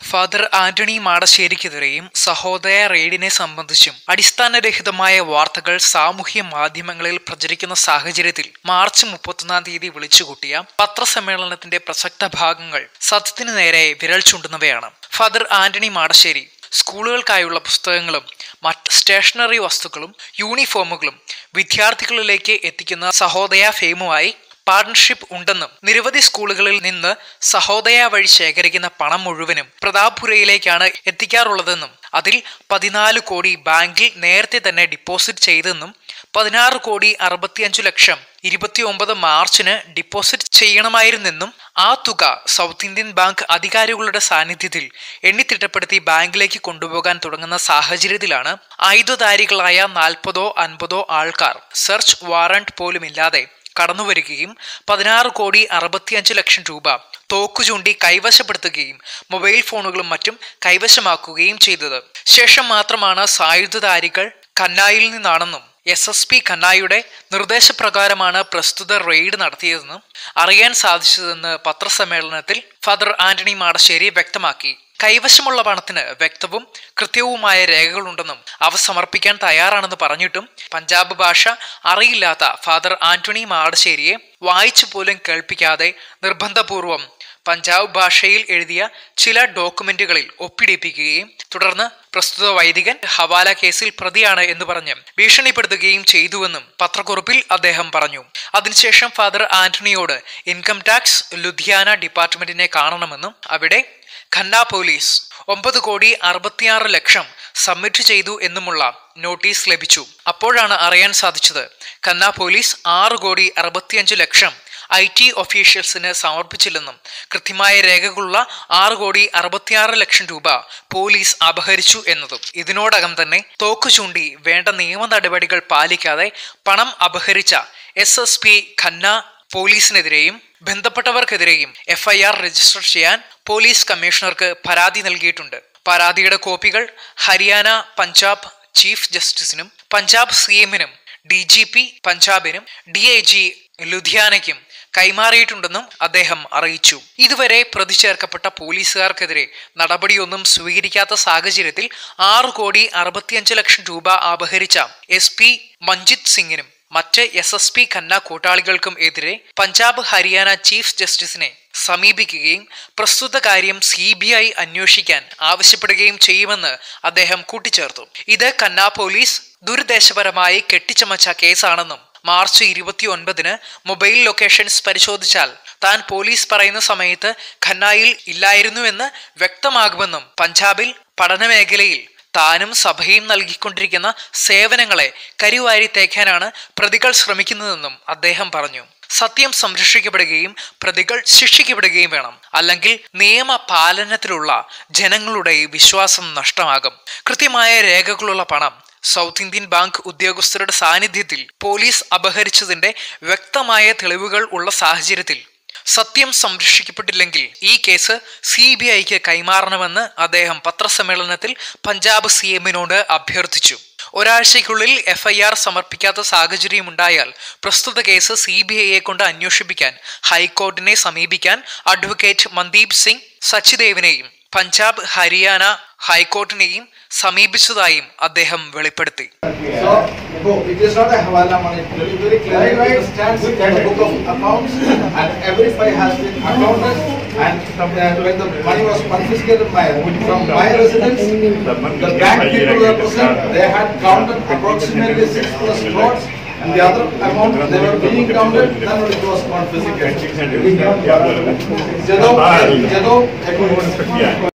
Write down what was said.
Father Antony മാടശ്ശേരിക്കെതിരെയും സഹോദയ റെയ്ഡിനെ സംബന്ധിച്ചും അടിസ്ഥാനരഹിതമായ വാർത്തകൾ സാമൂഹ്യ മാധ്യമങ്ങളിൽ പ്രചരിക്കുന്ന സാഹചര്യത്തിൽ മാർച്ച് മുപ്പത്തൊന്നാം തീയതി വിളിച്ചുകൂട്ടിയ പത്രസമ്മേളനത്തിന്റെ പ്രസക്ത ഭാഗങ്ങൾ സത്യത്തിനു നേരെ വിരൽ ചൂണ്ടുന്നവയാണ് ഫാദർ ആന്റണി മാടശ്ശേരി സ്കൂളുകൾക്കായുള്ള പുസ്തകങ്ങളും മറ്റ് സ്റ്റേഷനറി വസ്തുക്കളും യൂണിഫോമുകളും വിദ്യാർത്ഥികളിലേക്ക് എത്തിക്കുന്ന സഹോദയ ഫെയിമുമായി പാർട്ണർഷിപ്പ് ഉണ്ടെന്നും നിരവധി സ്കൂളുകളിൽ നിന്ന് സഹോദയ വഴി ശേഖരിക്കുന്ന പണം മുഴുവനും പ്രതാപുരയിലേക്കാണ് എത്തിക്കാറുള്ളതെന്നും അതിൽ പതിനാല് കോടി ബാങ്കിൽ നേരത്തെ തന്നെ ഡിപ്പോസിറ്റ് ചെയ്തെന്നും പതിനാറ് കോടി അറുപത്തിയഞ്ചു ലക്ഷം ഇരുപത്തിയൊമ്പത് മാർച്ചിന് ഡിപ്പോസിറ്റ് ചെയ്യണമായിരുന്നെന്നും ആ തുക സൗത്ത് ഇന്ത്യൻ ബാങ്ക് അധികാരികളുടെ സാന്നിധ്യത്തിൽ എണ്ണിത്തിട്ടപ്പെടുത്തി ബാങ്കിലേക്ക് കൊണ്ടുപോകാൻ തുടങ്ങുന്ന സാഹചര്യത്തിലാണ് ആയുധധാരികളായ നാൽപ്പതോ അൻപതോ ആൾക്കാർ സെർച്ച് വാറണ്ട് പോലുമില്ലാതെ കടന്നുവരികയും പതിനാറ് കോടി അറുപത്തിയഞ്ച് ലക്ഷം രൂപ തോക്കു ചൂണ്ടി കൈവശപ്പെടുത്തുകയും മൊബൈൽ ഫോണുകളും മറ്റും കൈവശമാക്കുകയും ചെയ്തത് ശേഷം മാത്രമാണ് സായുധധാരികൾ കന്നായിൽ നിന്നാണെന്നും എസ് എസ് പി ഖന്നായുടെ നിർദ്ദേശപ്രകാരമാണ് പ്രസ്തുത റെയ്ഡ് നടത്തിയതെന്നും അറിയാൻ സാധിച്ചതെന്ന് പത്രസമ്മേളനത്തിൽ ഫാദർ ആന്റണി മാടശ്ശേരി വ്യക്തമാക്കി കൈവശമുള്ള പണത്തിന് വ്യക്തവും കൃത്യവുമായ രേഖകളുണ്ടെന്നും അവ സമർപ്പിക്കാൻ തയ്യാറാണെന്ന് പറഞ്ഞിട്ടും പഞ്ചാബ് ഭാഷ അറിയില്ലാത്ത ഫാദർ ആന്റണി മാടശ്ശേരിയെ വായിച്ചു പോലും കേൾപ്പിക്കാതെ നിർബന്ധപൂർവം പഞ്ചാബ് ഭാഷയിൽ എഴുതിയ ചില ഡോക്യുമെന്റുകളിൽ ഒപ്പിടിപ്പിക്കുകയും തുടർന്ന് പ്രസ്തുത വൈദികൻ ഹവാല കേസിൽ പ്രതിയാണ് എന്ന് പറഞ്ഞ് ഭീഷണിപ്പെടുത്തുകയും ചെയ്തുവെന്നും പത്രക്കുറിപ്പിൽ അദ്ദേഹം പറഞ്ഞു അതിനുശേഷം ഫാദർ ആന്റണിയോട് ഇൻകം ടാക്സ് ലുധിയാന ഡിപ്പാർട്ട്മെന്റിനെ കാണണമെന്നും അവിടെ ഖന്ന പോലീസ് ഒമ്പത് കോടി അറുപത്തിയാറ് ലക്ഷം സബ്മിറ്റ് ചെയ്തു എന്നുമുള്ള നോട്ടീസ് ലഭിച്ചു അപ്പോഴാണ് അറിയാൻ സാധിച്ചത് ഖന്ന പോലീസ് ആറ് കോടി അറുപത്തിയഞ്ച് ലക്ഷം ഐ ടി ഒഫീഷ്യൽസിന് സമർപ്പിച്ചില്ലെന്നും കൃത്യമായ രേഖകളുള്ള ആറ് കോടി അറുപത്തിയാറ് ലക്ഷം രൂപ പോലീസ് അപഹരിച്ചു എന്നതും ഇതിനോടകം തന്നെ തോക്കു ചൂണ്ടി വേണ്ട നിയമ നടപടികൾ പാലിക്കാതെ പണം അപഹരിച്ച എസ് എസ് പി ഖന്ന പോലീസിനെതിരെയും ബന്ധപ്പെട്ടവർക്കെതിരെയും എഫ്ഐആർ രജിസ്റ്റർ ചെയ്യാൻ പോലീസ് കമ്മീഷണർക്ക് പരാതി നൽകിയിട്ടുണ്ട് പരാതിയുടെ കോപ്പികൾ ഹരിയാന പഞ്ചാബ് ചീഫ് ജസ്റ്റിസിനും പഞ്ചാബ് സി എമ്മിനും ഡി ജി പി പഞ്ചാബിനും ഡി ഐ ജി ലുധിയാനയ്ക്കും കൈമാറിയിട്ടുണ്ടെന്നും അദ്ദേഹം അറിയിച്ചു ഇതുവരെ പ്രതി ചേർക്കപ്പെട്ട പോലീസുകാർക്കെതിരെ നടപടിയൊന്നും സ്വീകരിക്കാത്ത സാഹചര്യത്തിൽ ആറ് കോടി അറുപത്തിയഞ്ച് ലക്ഷം രൂപ അപഹരിച്ച എസ് പി മഞ്ജിത് സിംഗിനും മറ്റ് എസ് എസ് പി ഖന്ന കൂട്ടാളികൾക്കും എതിരെ പഞ്ചാബ് ഹരിയാന ചീഫ് ജസ്റ്റിസിനെ സമീപിക്കുകയും പ്രസ്തുത കാര്യം സി ബി ഐ അന്വേഷിക്കാൻ ആവശ്യപ്പെടുകയും ചെയ്യുമെന്ന് അദ്ദേഹം കൂട്ടിച്ചേർത്തു ഇത് കന്ന പോലീസ് ദുരുദ്ദേശപരമായി കെട്ടിച്ചമച്ച കേസാണെന്നും മാർച്ച് ഇരുപത്തി ഒൻപതിന് മൊബൈൽ ലൊക്കേഷൻസ് പരിശോധിച്ചാൽ താൻ പോലീസ് പറയുന്ന സമയത്ത് ഖന്നായിൽ ഇല്ലായിരുന്നുവെന്ന് വ്യക്തമാകുമെന്നും പഞ്ചാബിൽ പഠനമേഖലയിൽ താനും സഭയും നൽകിക്കൊണ്ടിരിക്കുന്ന സേവനങ്ങളെ കരിവാരി തേക്കാനാണ് പ്രതികൾ ശ്രമിക്കുന്നതെന്നും അദ്ദേഹം പറഞ്ഞു സത്യം സംരക്ഷിക്കപ്പെടുകയും പ്രതികൾ ശിക്ഷിക്കപ്പെടുകയും വേണം അല്ലെങ്കിൽ നിയമ പാലനത്തിലുള്ള ജനങ്ങളുടെ വിശ്വാസം നഷ്ടമാകും കൃത്യമായ രേഖകളുള്ള പണം സൗത്ത് ഇന്ത്യൻ ബാങ്ക് ഉദ്യോഗസ്ഥരുടെ സാന്നിധ്യത്തിൽ പോലീസ് അപഹരിച്ചതിന്റെ വ്യക്തമായ തെളിവുകൾ ഉള്ള സാഹചര്യത്തിൽ സത്യം സംരക്ഷിക്കപ്പെട്ടില്ലെങ്കിൽ ഈ കേസ് സി ബി ഐക്ക് കൈമാറണമെന്ന് അദ്ദേഹം പത്രസമ്മേളനത്തിൽ പഞ്ചാബ് സി എമ്മിനോട് അഭ്യർത്ഥിച്ചു ഒരാഴ്ചയ്ക്കുള്ളിൽ എഫ്ഐആർ സമർപ്പിക്കാത്ത സാഹചര്യമുണ്ടായാൽ പ്രസ്തുത കേസ് സി ബി ഐയെ കൊണ്ട് അന്വേഷിപ്പിക്കാൻ ഹൈക്കോടതിനെ സമീപിക്കാൻ അഡ്വക്കേറ്റ് മന്ദീപ് സിംഗ് സച്ചിദേവിനെയും പഞ്ചാബ് ഹരിയാന ഹൈക്കോടതിനെയും സമീപിച്ചതായും അദ്ദേഹം വെളിപ്പെടുത്തി So, no, it is not a Hawala money, very, very clearly, it stands in the book of accounts and every file has been accounted and from the, when the money was confiscated by, from my residence, the bank people were present, they had counted approximately six plus crores and the other amount, they were being counted, then only it was confiscated. ਜਦੋਂ ਜਦੋਂ